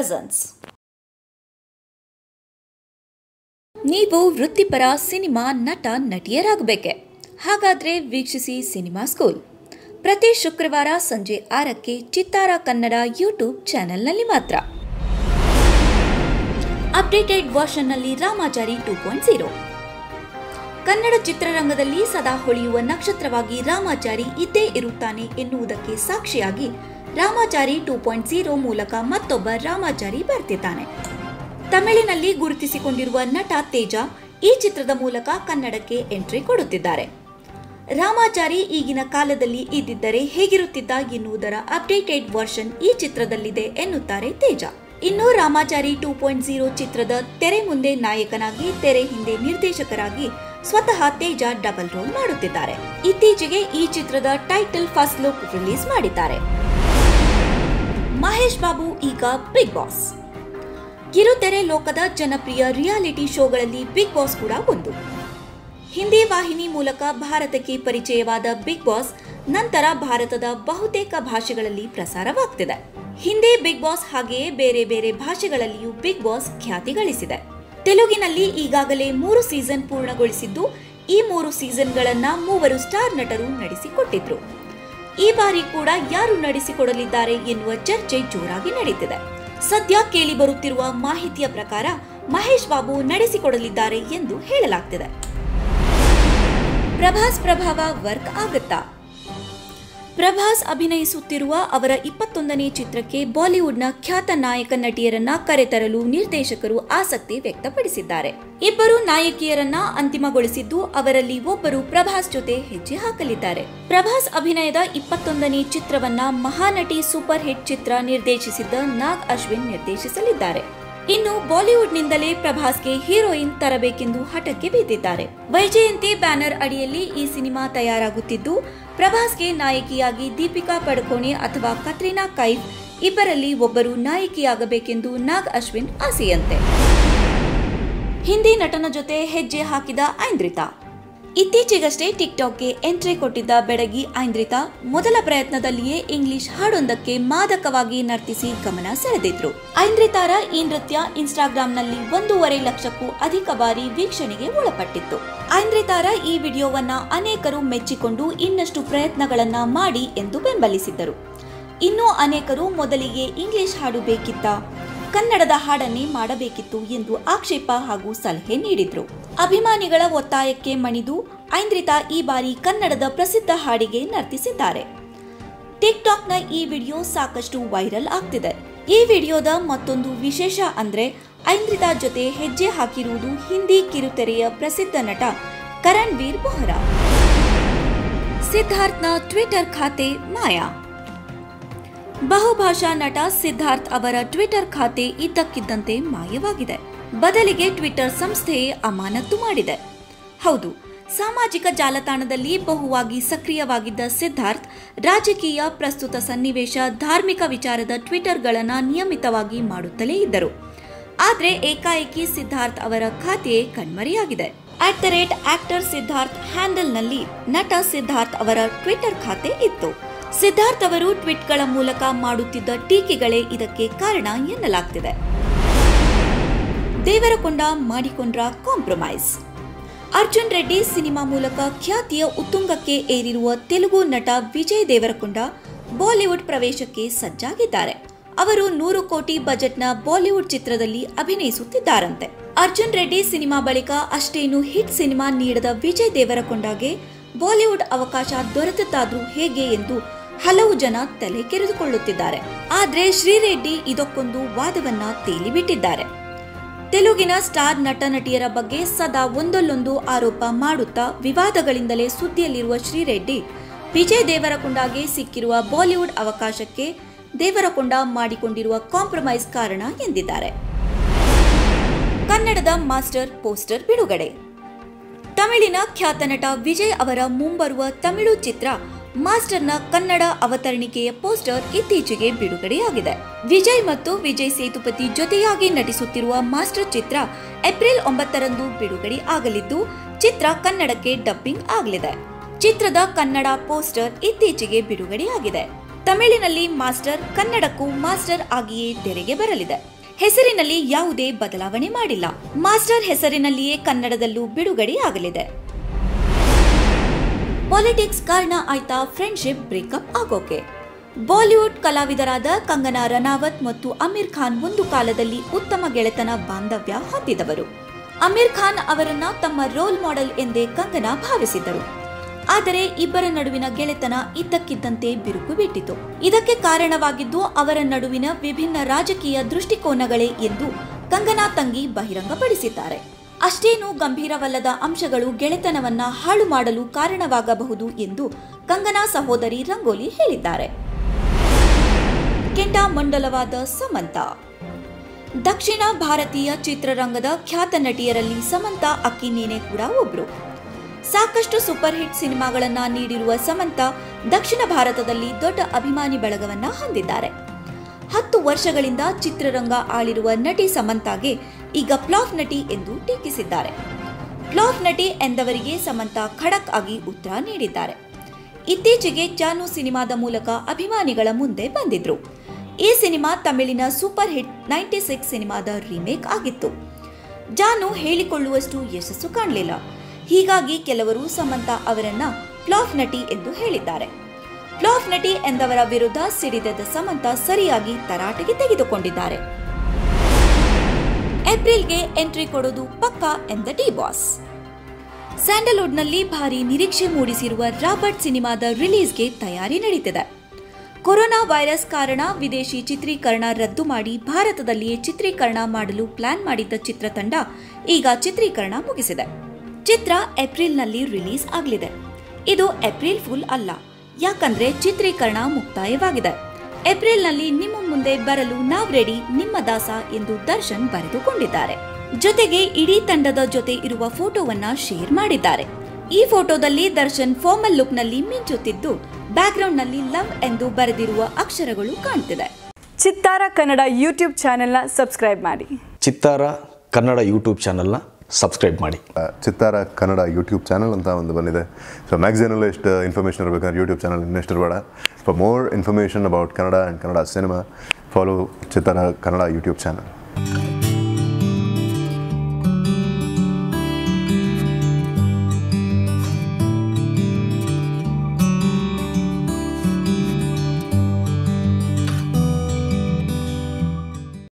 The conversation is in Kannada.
ಪ್ರೆಸೆನ್ಸ್ ನೀವು ವೃತ್ತಿಪರ ಸಿನಿಮಾ ನಟ ನಟಿಯರಾಗಬೇಕೆ ಹಾಗಾದ್ರೆ ವೀಕ್ಷಿಸಿ ಸಿನಿಮಾ ಸ್ಕೂಲ್ ಪ್ರತಿ ಶುಕ್ರವಾರ ಸಂಜೆ ಆರಕ್ಕೆ ಚಿತ್ತಾರ ಕನ್ನಡ ಯೂಟ್ಯೂಬ್ ಚಾನೆಲ್ನಲ್ಲಿ ಮಾತ್ರ ಅಪ್ಡೇಟೆಡ್ ವರ್ಷನ್ನಲ್ಲಿ Ramachari two point zero Kannada ಚಿತ್ರರಂಗದಲ್ಲಿ ಸದಾ ಹೊಳೆಯುವ ನಕ್ಷತ್ರವಾಗಿ ರಾಮಾಚಾರಿ ಇದ್ದೇ ಇರುತ್ತಾನೆ ಎನ್ನುವುದಕ್ಕೆ ಸಾಕ್ಷಿಯಾಗಿ ರಾಮಾಚಾರಿ ಟೂ ಪಾಯಿಂಟ್ ಜೀರೋ ಮೂಲಕ ಮತ್ತೊಬ್ಬ ರಾಮಾಚಾರಿ ಬರ್ತಿದ್ದಾನೆ ತಮಿಳಿನಲ್ಲಿ ಗುರುತಿಸಿಕೊಂಡಿರುವ ನಟ ತೇಜ ಈ ಚಿತ್ರದ ಮೂಲಕ ಕನ್ನಡಕ್ಕೆ ಎಂಟ್ರಿ ಕೊಡುತ್ತಿದ್ದಾರೆ ರಾಮಾಚಾರಿ ಈಗಿನ ಕಾಲದಲ್ಲಿ ಇದ್ದಿದ್ದರೆ ಹೇಗಿರುತ್ತಿದ್ದ ಎನ್ನುವುದರ ಅಪ್ಡೇಟೆಡ್ ವರ್ಷನ್ ಈ ಚಿತ್ರದಲ್ಲಿದೆ ಎನ್ನುತ್ತಾರೆ ತೇಜ ಇನ್ನು ರಾಮಾಚಾರಿ ಟೂ ಪಾಯಿಂಟ್ ಜೀರೋ ಚಿತ್ರದ ತೆರೆ ಮುಂದೆ ನಾಯಕನಾಗಿ ತೆರೆ ಹಿಂದೆ ನಿರ್ದೇಶಕರಾಗಿ ಸ್ವತಃ ತೇಜ ಡಬಲ್ ರೋಲ್ ಮಾಡುತ್ತಿದ್ದಾರೆ ಇತ್ತೀಚೆಗೆ ಈ ಚಿತ್ರದ ಟೈಟಲ್ ಫಸ್ಟ್ ಲುಕ್ ರಿಲೀಸ್ ಮಾಡಿದ್ದಾರೆ ಮಹೇಶ್ ಬಾಬು ಈಗ ಬಿಗ್ ಬಾಸ್ ಕಿರುತೆರೆ ಲೋಕದ ಜನಪ್ರಿಯ ರಿಯಾಲಿಟಿ ಶೋಗಳಲ್ಲಿ ಬಿಗ್ ಬಾಸ್ ಕೂಡ ಒಂದು ಹಿಂದಿ ವಾಹಿನಿ ಮೂಲಕ ಭಾರತಕ್ಕೆ ಪರಿಚಯವಾದ ಬಿಗ್ ಬಾಸ್ ನಂತರ ಭಾರತದ ಬಹುತೇಕ ಭಾಷೆಗಳಲ್ಲಿ ಪ್ರಸಾರವಾಗ್ತಿದೆ ಹಿಂದಿ ಬಿಗ್ ಬಾಸ್ ಹಾಗೆಯೇ ಬೇರೆ ಬೇರೆ ಭಾಷೆಗಳಲ್ಲಿಯೂ ಬಿಗ್ ಬಾಸ್ ಖ್ಯಾತಿ ಗಳಿಸಿದೆ ತೆಲುಗಿನಲ್ಲಿ ಈಗಾಗಲೇ ಮೂರು ಸೀಸನ್ ಪೂರ್ಣಗೊಳಿಸಿದ್ದು ಈ ಮೂರು ಸೀಸನ್ಗಳನ್ನ ಮೂವರು ಸ್ಟಾರ್ ನಟರು ನಡೆಸಿಕೊಟ್ಟಿದ್ರು ಈ ಬಾರಿ ಕೂಡ ಯಾರು ನಡೆಸಿಕೊಡಲಿದ್ದಾರೆ ಎನ್ನುವ ಚರ್ಚೆ ಜೋರಾಗಿ ನಡೀತಿದೆ ಸದ್ಯ ಕೇಳಿ ಬರುತ್ತಿರುವ ಮಾಹಿತಿಯ ಪ್ರಕಾರ ಮಹೇಶ್ ಬಾಬು ನಡೆಸಿಕೊಡಲಿದ್ದಾರೆ ಎಂದು ಹೇಳಲಾಗ್ತಿದೆ ಪ್ರಭಾಸ್ ಪ್ರಭಾವ ವರ್ಕ್ ಆಗುತ್ತಾ ಪ್ರಭಾಸ್ ಅಭಿನಯಿಸುತ್ತಿರುವ ಅವರ ಇಪ್ಪತ್ತೊಂದನೇ ಚಿತ್ರಕ್ಕೆ ಬಾಲಿವುಡ್ನ ಖ್ಯಾತ ನಾಯಕ ನಟಿಯರನ್ನ ಕರೆತರಲು ನಿರ್ದೇಶಕರು ಆಸಕ್ತಿ ವ್ಯಕ್ತಪಡಿಸಿದ್ದಾರೆ ಇಬ್ಬರು ನಾಯಕಿಯರನ್ನ ಅಂತಿಮಗೊಳಿಸಿದ್ದು ಅವರಲ್ಲಿ ಒಬ್ಬರು ಪ್ರಭಾಸ್ ಜೊತೆ ಹೆಜ್ಜೆ ಹಾಕಲಿದ್ದಾರೆ ಪ್ರಭಾಸ್ ಅಭಿನಯದ ಇಪ್ಪತ್ತೊಂದನೇ ಚಿತ್ರವನ್ನ ಮಹಾನಟಿ ಸೂಪರ್ ಹಿಟ್ ಚಿತ್ರ ನಿರ್ದೇಶಿಸಿದ್ದ ನಾಗ್ ಅಶ್ವಿನ್ ನಿರ್ದೇಶಿಸಲಿದ್ದಾರೆ ಇನ್ನು ಬಾಲಿವುಡ್ನಿಂದಲೇ ಪ್ರಭಾಸ್ಗೆ ಹೀರೋಯಿನ್ ತರಬೇಕೆಂದು ಹಠಕ್ಕೆ ಬಿದ್ದಿದ್ದಾರೆ ವೈಜಯಂತಿ ಬ್ಯಾನರ್ ಅಡಿಯಲ್ಲಿ ಈ ಸಿನಿಮಾ ತಯಾರಾಗುತ್ತಿದ್ದು ಪ್ರಭಾಸ್ಗೆ ನಾಯಕಿಯಾಗಿ ದೀಪಿಕಾ ಪಡುಕೋಣೆ ಅಥವಾ ಕತ್ರಿನಾ ಕೈಫ್ ಇಬ್ಬರಲ್ಲಿ ಒಬ್ಬರು ನಾಯಕಿಯಾಗಬೇಕೆಂದು ನಾಗ್ ಅಶ್ವಿನ್ ಆಸೆಯಂತೆ ಹಿಂದಿ ನಟನ ಜೊತೆ ಹೆಜ್ಜೆ ಹಾಕಿದ ಐಂದ್ರಿತಾ ಇತ್ತೀಚೆಗಷ್ಟೇ ಟಿಕ್ಟಾಕ್ಗೆ ಎಂಟ್ರಿ ಕೊಟ್ಟಿದ್ದ ಬೆಡಗಿ ಐಂದ್ರಿತಾ ಮೊದಲ ಪ್ರಯತ್ನದಲ್ಲಿಯೇ ಇಂಗ್ಲಿಷ್ ಹಾಡೊಂದಕ್ಕೆ ಮಾದಕವಾಗಿ ನರ್ತಿಸಿ ಗಮನ ಸೆಳೆದಿದ್ರು ಐಂದ್ರಿತಾರ ಈ ನೃತ್ಯ ಇನ್ಸ್ಟಾಗ್ರಾಂನಲ್ಲಿ ಒಂದೂವರೆ ಲಕ್ಷಕ್ಕೂ ಅಧಿಕ ಬಾರಿ ವೀಕ್ಷಣೆಗೆ ಒಳಪಟ್ಟಿತ್ತು ಐಂದ್ರಿತಾರ ಈ ವಿಡಿಯೋವನ್ನ ಅನೇಕರು ಮೆಚ್ಚಿಕೊಂಡು ಇನ್ನಷ್ಟು ಪ್ರಯತ್ನಗಳನ್ನ ಮಾಡಿ ಎಂದು ಬೆಂಬಲಿಸಿದ್ದರು ಇನ್ನು ಅನೇಕರು ಮೊದಲಿಗೆ ಇಂಗ್ಲಿಷ್ ಹಾಡು ಬೇಕಿತ್ತ ಕನ್ನಡದ ಹಾಡನ್ನೇ ಮಾಡಬೇಕಿತ್ತು ಎಂದು ಆಕ್ಷೇಪ ಹಾಗೂ ಸಲಹೆ ನೀಡಿದ್ರು ಅಭಿಮಾನಿಗಳ ಒತ್ತಾಯಕ್ಕೆ ಮಣಿದು ಐಂದ್ರಿತಾ ಈ ಬಾರಿ ಕನ್ನಡದ ಪ್ರಸಿದ್ಧ ಹಾಡಿಗೆ ನರ್ತಿಸಿದ್ದಾರೆ ಟಿಕ್ಟಾಕ್ನ ಈ ವಿಡಿಯೋ ಸಾಕಷ್ಟು ವೈರಲ್ ಆಗ್ತಿದೆ ಈ ವಿಡಿಯೋದ ಮತ್ತೊಂದು ವಿಶೇಷ ಅಂದ್ರೆ ಐಂದ್ರಿತಾ ಜೊತೆ ಹೆಜ್ಜೆ ಹಾಕಿರುವುದು ಹಿಂದಿ ಕಿರುತೆರೆಯ ಪ್ರಸಿದ್ಧ ನಟ ಕರಣ್ ವೀರ್ ಬೋಹ್ರಾ ಸಿದ್ಧಾರ್ಥ್ನ ಟ್ವಿಟರ್ ಖಾತೆ ಮಾಯಾ ಬಹುಭಾಷಾ ನಟ ಸಿದ್ಧಾರ್ಥ್ ಅವರ ಟ್ವಿಟರ್ ಖಾತೆ ಇದ್ದಕ್ಕಿದ್ದಂತೆ ಮಾಯವಾಗಿದೆ ಬದಲಿಗೆ ಟ್ವಿಟರ್ ಸಂಸ್ಥೆಯೇ ಅಮಾನತು ಮಾಡಿದೆ ಹೌದು ಸಾಮಾಜಿಕ ಜಾಲತಾಣದಲ್ಲಿ ಬಹುವಾಗಿ ಸಕ್ರಿಯವಾಗಿದ್ದ ಸಿದ್ಧಾರ್ಥ್ ರಾಜಕೀಯ ಪ್ರಸ್ತುತ ಸನ್ನಿವೇಶ ಧಾರ್ಮಿಕ ವಿಚಾರದ ಟ್ವಿಟರ್ಗಳನ್ನು ನಿಯಮಿತವಾಗಿ ಮಾಡುತ್ತಲೇ ಇದ್ದರು ಆದರೆ ಏಕಾಏಕಿ ಸಿದ್ಧಾರ್ಥ್ ಅವರ ಖಾತೆಯೇ ಕಣ್ಮರೆಯಾಗಿದೆ at the rate actor Siddharth ಹ್ಯಾಂಡಲ್ನಲ್ಲಿ ನಟ ಸಿದ್ಧಾರ್ಥ್ ಅವರ ಟ್ವಿಟರ್ ಖಾತೆ ಇತ್ತು ಸಿದ್ಧಾರ್ಥ್ ಅವರು ಟ್ವೀಟ್ಗಳ ಮೂಲಕ ಮಾಡುತ್ತಿದ್ದ ಟೀಕೆಗಳೇ ಇದಕ್ಕೆ ಕಾರಣ ಎನ್ನಲಾಗ್ತಿದೆ ದೇವರಕೊಂಡ ಮಾಡಿಕೊಂಡ್ರ ಕಾಂಪ್ರಮೈಸ್ ಅರ್ಜುನ್ ರೆಡ್ಡಿ ಸಿನಿಮಾ ಮೂಲಕ ಖ್ಯಾತಿಯ ಉತ್ತುಂಗಕ್ಕೆ ಏರಿರುವ ತೆಲುಗು ನಟ ವಿಜಯ್ ದೇವರಕೊಂಡ ಬಾಲಿವುಡ್ ಪ್ರವೇಶಕ್ಕೆ ಸಜ್ಜಾಗಿದ್ದಾರೆ ಅವರು ನೂರು ಕೋಟಿ ಬಜೆಟ್ನ ಬಾಲಿವುಡ್ ಚಿತ್ರದಲ್ಲಿ ಅಭಿನಯಿಸುತ್ತಿದ್ದಾರಂತೆ ಅರ್ಜುನ್ ರೆಡ್ಡಿ ಸಿನಿಮಾ ಬಳಿಕ ಅಷ್ಟೇನು ಹಿಟ್ ಸಿನಿಮಾ ನೀಡದ ವಿಜಯ್ ದೇವರಕೊಂಡಗೆ ಬಾಲಿವುಡ್ ಅವಕಾಶ ದೊರೆತದ್ದಾದ್ರೂ ಹೇಗೆ ಎಂದು ಹಲವು ಜನ ತಲೆ ಕೆರೆದುಕೊಳ್ಳುತ್ತಿದ್ದಾರೆ ಆದ್ರೆ ಶ್ರೀರೆಡ್ಡಿ ಇದಕ್ಕೊಂದು ವಾದವನ್ನ ತೇಲಿಬಿಟ್ಟಿದ್ದಾರೆ ತೆಲುಗಿನ ಸ್ಟಾರ್ ನಟ ನಟಿಯರ ಬಗ್ಗೆ ಸದಾ ಒಂದಲ್ಲೊಂದು ಆರೋಪ ಮಾಡುತ್ತಾ ವಿವಾದಗಳಿಂದಲೇ ಸುದ್ದಿಯಲ್ಲಿರುವ ಶ್ರೀರೆಡ್ಡಿ ವಿಜಯ್ ದೇವರಕೊಂಡಗೆ ಸಿಕ್ಕಿರುವ ಬಾಲಿವುಡ್ ಅವಕಾಶಕ್ಕೆ ದೇವರಕೊಂಡ ಮಾಡಿಕೊಂಡಿರುವ ಕಾಂಪ್ರಮೈಸ್ ಕಾರಣ ಎಂದಿದ್ದಾರೆ ಕನ್ನಡದ ಮಾಸ್ಟರ್ ಪೋಸ್ಟರ್ ಬಿಡುಗಡೆ ತಮಿಳಿನ ಖ್ಯಾತ ನಟ ವಿಜಯ್ ಅವರ ಮುಂಬರುವ ತಮಿಳು ಚಿತ್ರ ಮಾಸ್ಟರ್ನ ಕನ್ನಡ ಅವತರಣಿಕೆಯ ಪೋಸ್ಟರ್ ಇತ್ತೀಚೆಗೆ ಬಿಡುಗಡೆಯಾಗಿದೆ ವಿಜಯ್ ಮತ್ತು ವಿಜಯ್ ಸೇತುಪತಿ ಜೊತೆಯಾಗಿ ನಟಿಸುತ್ತಿರುವ ಮಾಸ್ಟರ್ ಚಿತ್ರ ಏಪ್ರಿಲ್ ಒಂಬತ್ತರಂದು ಬಿಡುಗಡೆ ಆಗಲಿದ್ದು ಚಿತ್ರ ಕನ್ನಡಕ್ಕೆ ಡಬ್ಬಿಂಗ್ ಆಗಲಿದೆ ಚಿತ್ರದ ಕನ್ನಡ ಪೋಸ್ಟರ್ ಇತ್ತೀಚೆಗೆ ಬಿಡುಗಡೆಯಾಗಿದೆ ತಮಿಳಿನಲ್ಲಿ ಮಾಸ್ಟರ್ ಕನ್ನಡಕ್ಕೂ ಮಾಸ್ಟರ್ ಆಗಿಯೇ ತೆರೆಗೆ ಬರಲಿದೆ ಹೆಸರಿನಲ್ಲಿ ಯಾವುದೇ ಬದಲಾವಣೆ ಮಾಡಿಲ್ಲ ಮಾಸ್ಟರ್ ಹೆಸರಿನಲ್ಲಿಯೇ ಕನ್ನಡದಲ್ಲೂ ಬಿಡುಗಡೆ ಆಗಲಿದೆ ಪಾಲಿಟಿಕ್ಸ್ ಕಾರಣ ಆಯ್ತಾ ಫ್ರೆಂಡ್ಶಿಪ್ ಬ್ರೇಕಪ್ ಆಗೋಕೆ ಬಾಲಿವುಡ್ ಕಲಾವಿದರಾದ ಕಂಗನಾ ರನಾವತ್ ಮತ್ತು ಅಮೀರ್ ಖಾನ್ ಒಂದು ಕಾಲದಲ್ಲಿ ಉತ್ತಮ ಗೆಳೆತನ ಬಾಂಧವ್ಯ ಹೊಂದಿದವರು ಅಮೀರ್ ಖಾನ್ ಅವರನ್ನ ತಮ್ಮ ರೋಲ್ ಮಾಡೆಲ್ ಎಂದೇ ಕಂಗನಾ ಭಾವಿಸಿದ್ದರು ಆದರೆ ಇಬ್ಬರ ನಡುವಿನ ಗೆಳೆತನ ಇದ್ದಕ್ಕಿದ್ದಂತೆ ಬಿರುಕು ಬಿಟ್ಟಿತು ಇದಕ್ಕೆ ಕಾರಣವಾಗಿದ್ದು ಅವರ ನಡುವಿನ ವಿಭಿನ್ನ ರಾಜಕೀಯ ದೃಷ್ಟಿಕೋನಗಳೇ ಎಂದು ಕಂಗನಾ ತಂಗಿ ಬಹಿರಂಗಪಡಿಸಿದ್ದಾರೆ ಅಷ್ಟೇನೂ ಗಂಭೀರವಲ್ಲದ ಅಂಶಗಳು ಗೆಳೆತನವನ್ನ ಹಾಳು ಮಾಡಲು ಕಾರಣವಾಗಬಹುದು ಎಂದು ಕಂಗನಾ ಸಹೋದರಿ ರಂಗೋಲಿ ಹೇಳಿದ್ದಾರೆ ಕೆಂಡಾಮಂಡಲವಾದ ಸಮಂತ ದಕ್ಷಿಣ ಭಾರತೀಯ ಚಿತ್ರರಂಗದ ಖ್ಯಾತ ನಟಿಯರಲ್ಲಿ ಸಮಂತ ಅಕ್ಕಿನೇನೆ ಕೂಡ ಒಬ್ರು ಸಾಕಷ್ಟು ಸೂಪರ್ ಹಿಟ್ ಸಿನಿಮಾಗಳನ್ನ ನೀಡಿರುವ ಸಮಂತ ದಕ್ಷಿಣ ಭಾರತದಲ್ಲಿ ದೊಡ್ಡ ಅಭಿಮಾನಿ ಬಳಗವನ್ನ ಹೊಂದಿದ್ದಾರೆ ಹತ್ತು ವರ್ಷಗಳಿಂದ ಚಿತ್ರರಂಗ ಆಳಿರುವ ನಟಿ ಸಮಂತಾಗೆ ಈಗ ಪ್ಲಾಫ್ ನಟಿ ಎಂದು ಟೀಕಿಸಿದ್ದಾರೆ ಪ್ಲಾಫ್ ನಟಿ ಎಂದವರಿಗೆ ಸಮಂತ ಖಡಕ್ ಆಗಿ ಉತ್ತರ ನೀಡಿದ್ದಾರೆ ಇತ್ತೀಚೆಗೆ ಜಾನು ಸಿನಿಮಾದ ಮೂಲಕ ಅಭಿಮಾನಿಗಳ ಮುಂದೆ ಬಂದಿದ್ರು ಈ ಸಿನಿಮಾ ತಮಿಳಿನ ಸೂಪರ್ ಹಿಟ್ ನೈಂಟಿ ಸಿಕ್ಸ್ ಸಿನಿಮಾದ ರೀಮೇಕ್ ಆಗಿತ್ತು ಜಾನು ಹೇಳಿಕೊಳ್ಳುವಷ್ಟು ಯಶಸ್ಸು ಕಾಣಲಿಲ್ಲ ಹೀಗಾಗಿ ಕೆಲವರು ಸಮಂತ ಅವರನ್ನ ಫ್ಲಾಫ್ ನಟಿ ಎಂದು ಹೇಳಿದ್ದಾರೆ ಫ್ಲಾಫ್ ನಟಿ ಎಂದವರ ವಿರುದ್ಧ ಸಿಡಿದೆದ್ದ ಸಮಂತ ಸರಿಯಾಗಿ ತರಾಟೆಗೆ ತೆಗೆದುಕೊಂಡಿದ್ದಾರೆ ಏಪ್ರಿಲ್ಗೆ ಎಂಟ್ರಿ ಕೊಡೋದು ಪಕ್ಕಾ ಎಂದ ಡಿ ಬಾಸ್ ಸ್ಯಾಂಡಲ್ವುಡ್ನಲ್ಲಿ ಭಾರಿ ನಿರೀಕ್ಷೆ ಮೂಡಿಸಿರುವ ರಾಬರ್ಟ್ ಸಿನಿಮಾದ ರಿಲೀಸ್ಗೆ ತಯಾರಿ ನಡೀತಿದೆ ಕೊರೋನಾ ವೈರಸ್ ಕಾರಣ ವಿದೇಶಿ ಚಿತ್ರೀಕರಣ ರದ್ದು ಮಾಡಿ ಭಾರತದಲ್ಲಿಯೇ ಚಿತ್ರೀಕರಣ ಮಾಡಲು ಪ್ಲಾನ್ ಮಾಡಿದ್ದ ಚಿತ್ರತಂಡ ಈಗ ಚಿತ್ರೀಕರಣ ಮುಗಿಸಿದೆ ಚಿತ್ರ ಏಪ್ರಿಲ್ನಲ್ಲಿ ರಿಲೀಸ್ ಆಗಲಿದೆ ಇದು ಏಪ್ರಿಲ್ ಫುಲ್ ಅಲ್ಲ ಯಾಕಂದ್ರೆ ಚಿತ್ರೀಕರಣ ಮುಕ್ತಾಯವಾಗಿದೆ ಏಪ್ರಿಲ್ನಲ್ಲಿ ನಿಮ್ಮ ಮುಂದೆ ಬರಲು ನಾವ್ ರೆಡಿ ನಿಮ್ಮ ದಾಸ ಎಂದು ದರ್ಶನ್ ಬರೆದುಕೊಂಡಿದ್ದಾರೆ ಜೊತೆಗೆ ಇಡೀ ತಂಡದ ಜೊತೆ ಇರುವ ಫೋಟೋವನ್ನ ಶೇರ್ ಮಾಡಿದ್ದಾರೆ ಈ ಫೋಟೋದಲ್ಲಿ ದರ್ಶನ್ ಫಾರ್ಮಲ್ ಲುಕ್ನಲ್ಲಿ ಮಿಂಚುತ್ತಿದ್ದು ಬ್ಯಾಕ್ಗ್ರೌಂಡ್ನಲ್ಲಿ ಲವ್ ಎಂದು ಬರೆದಿರುವ ಅಕ್ಷರಗಳು ಕಾಣ್ತಿದೆ ಚಿತ್ತಾರ ಕನ್ನಡ ಯೂಟ್ಯೂಬ್ ಚಾನೆಲ್ನ ಸಬ್ಸ್ಕ್ರೈಬ್ ಮಾಡಿ ಚಿತ್ತಾರ ಕನ್ನಡ ಯೂಟ್ಯೂಬ್ ಚಾನಲ್ನ ಸಬ್ಸ್ಕ್ರೈಬ್ ಮಾಡಿ ಚಿತ್ತಾರ ಕನ್ನಡ ಯೂಟ್ಯೂಬ್ ಚಾನಲ್ ಅಂತ ಒಂದು ಬಂದಿದೆ ಸೊ ಮ್ಯಾಗ್ಝಿನಲ್ಲಿ ಎಷ್ಟು ಇನ್ಫಾರ್ಮೇಷನ್ ಇರಬೇಕಂದ್ರೆ ಯೂಟ್ಯೂಬ್ ಚಾನಲ್ ಇನ್ನೆಷ್ಟು ಇರಬೇಡ for more information about Kannada and Kannada cinema follow Chittara Kannada YouTube channel